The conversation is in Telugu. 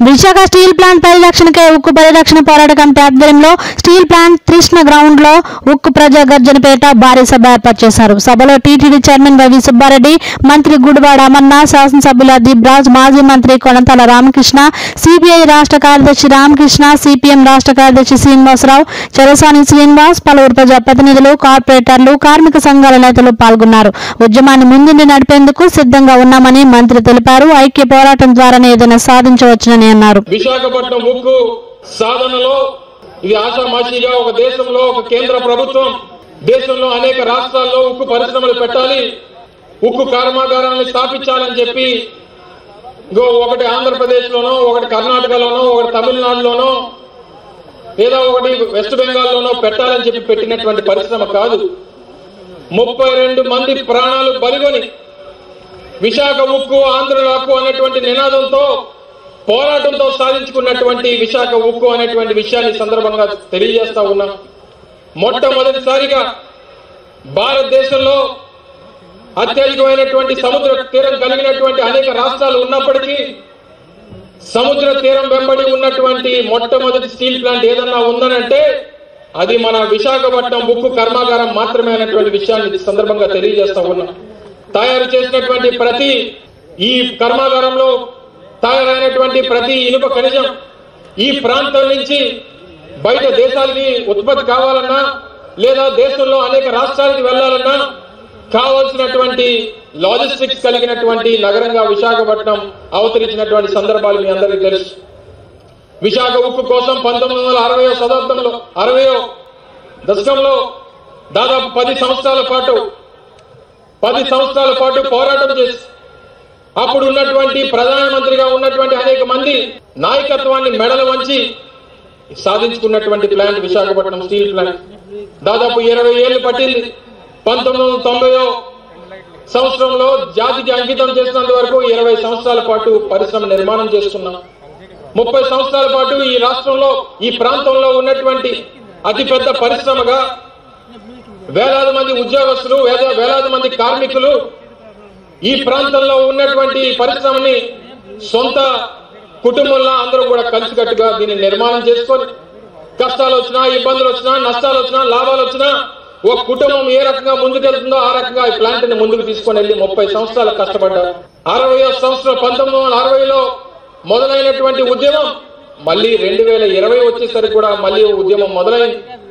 విశాఖ స్టీల్ ప్లాంట్ పరిరక్షణకై ఉక్కు పరిరక్షణ పోరాట కమిటీ ఆధ్వర్యంలో స్టీల్ ప్లాంట్ కృష్ణ గ్రౌండ్ లో ఉక్కు ప్రజా గర్జనపేట భారీ సభ ఏర్పాటు చేశారు సభలో టీటీడీ చైర్మన్ రవి సుబ్బారెడ్డి మంత్రి గుడివాడ అమర్నాథ్ శాసనసభ్యుల దిబ్రాజ్ మాజీ మంత్రి కొనతల రామకృష్ణ సిపిఐ రాష్ట్ర కార్యదర్శి రామకృష్ణ సిపిఎం రాష్ట్ర కార్యదర్శి శ్రీనివాసరావు చెరసాని శ్రీనివాస్ పలువురు ప్రజా ప్రతినిధులు కార్పొరేటర్లు కార్మిక సంఘాల నేతలు పాల్గొన్నారు ఉద్యమాన్ని ముందుండి నడిపేందుకు సిద్ధంగా ఉన్నామని మంత్రి తెలిపారు ఐక్య పోరాటం ద్వారానే ఏదైనా సాధించవచ్చునని అన్నారు విశాఖపట్నం ఉక్కు సాధనలో ఇది ఆషామాషిగా ఒక దేశంలో ఒక కేంద్ర ప్రభుత్వం దేశంలో అనేక రాష్ట్రాల్లో ఉక్కు పరిశ్రమలు పెట్టాలి ఉక్కు కర్మాగారాన్ని స్థాపించాలని చెప్పి ఇంకో ఒకటి ఆంధ్రప్రదేశ్ లోనో ఒకటి కర్ణాటకలోనో ఒకటి తమిళనాడులోనో లేదా ఒకటి వెస్ట్ బెంగాల్లోనో పెట్టాలని చెప్పి పెట్టినటువంటి పరిశ్రమ కాదు ముప్పై రెండు మంది ప్రాణాలు బలిగొని విశాఖ ఉక్కు ఆంధ్ర హక్కు అనేటువంటి నినాదంతో పోరాటంతో సాధించుకున్నటువంటి విశాఖ ఉక్కు అనేటువంటి విషయాన్ని ఈ సందర్భంగా తెలియజేస్తా ఉన్నాం మొట్టమొదటిసారిగా భారతదేశంలో అత్యధికమైనటువంటి సముద్ర తీరం కలిగినటువంటి అనేక రాష్ట్రాలు ఉన్నప్పటికీ సముద్ర తీరం వెంబడి ఉన్నటువంటి మొట్టమొదటి స్టీల్ ప్లాంట్ ఏదన్నా ఉందనంటే అది మన విశాఖపట్నం ఉక్కు కర్మాగారం మాత్రమే అనేటువంటి విషయాన్ని ఈ సందర్భంగా తెలియజేస్తా ఉన్నాం తయారు చేసినటువంటి ప్రతి ఈ కర్మాగారంలో తయారైనటువంటి ప్రతి ఇనుప ఖనిజం ఈ ప్రాంతం నుంచి బయట దేశాలకి ఉత్పత్తి కావాలన్నా లేదా దేశంలో అనేక రాష్ట్రాలకి వెళ్లాలన్నా కావాల్సినటువంటి లాజిస్టిక్స్ కలిగినటువంటి నగరంగా విశాఖపట్నం అవతరించినటువంటి సందర్భాలు మీ అందరికీ తెలుసు విశాఖ ఉక్కు కోసం పంతొమ్మిది వందల అరవై శతాబ్దంలో అరవయో దశకంలో దాదాపు పది సంవత్సరాల పాటు పది సంవత్సరాల పాటు పోరాటం చేసి అప్పుడు ఉన్నటువంటి ప్రధానమంత్రిగా ఉన్నటువంటి అనేక మంది నాయకత్వాన్ని మెడలు వంచి సాధించుకున్నటువంటి ప్లాంట్ విశాఖపట్నం స్టీల్ ప్లాంట్ దాదాపు ఇరవై ఏళ్ళు పట్టింది పంతొమ్మిది వందల తొంభైలో సంవత్సరంలో జాతికి అంకితం చేసినంత వరకు ఇరవై సంవత్సరాల పాటు పరిశ్రమ నిర్మాణం చేస్తున్నాం ముప్పై సంవత్సరాల పాటు ఈ రాష్ట్రంలో ఈ ప్రాంతంలో ఉన్నటువంటి అతిపెద్ద పరిశ్రమగా వేలాది మంది ఉద్యోగస్తులు వేల- వేలాది మంది కార్మికులు ఈ ప్రాంతంలో ఉన్నటువంటి పరిశ్రమని సొంత కుటుంబంలో అందరూ కూడా కలిసికట్టుగా దీన్ని నిర్మాణం చేసుకొని కష్టాలు వచ్చినా ఇబ్బందులు వచ్చినా నష్టాలు వచ్చినా లాభాలు వచ్చినా ఒక కుటుంబం ఏ రకంగా ముందుకెళ్తుందో ఆ రకంగా ఈ ప్లాంట్ ని ముందుకు తీసుకొని వెళ్ళి ముప్పై సంవత్సరాలు కష్టపడ్డారు అరవై సంవత్సరం పంతొమ్మిది వందల అరవైలో మొదలైనటువంటి ఉద్యమం మళ్ళీ రెండు వేల ఇరవై వచ్చేసరికి కూడా మళ్ళీ ఉద్యమం మొదలైంది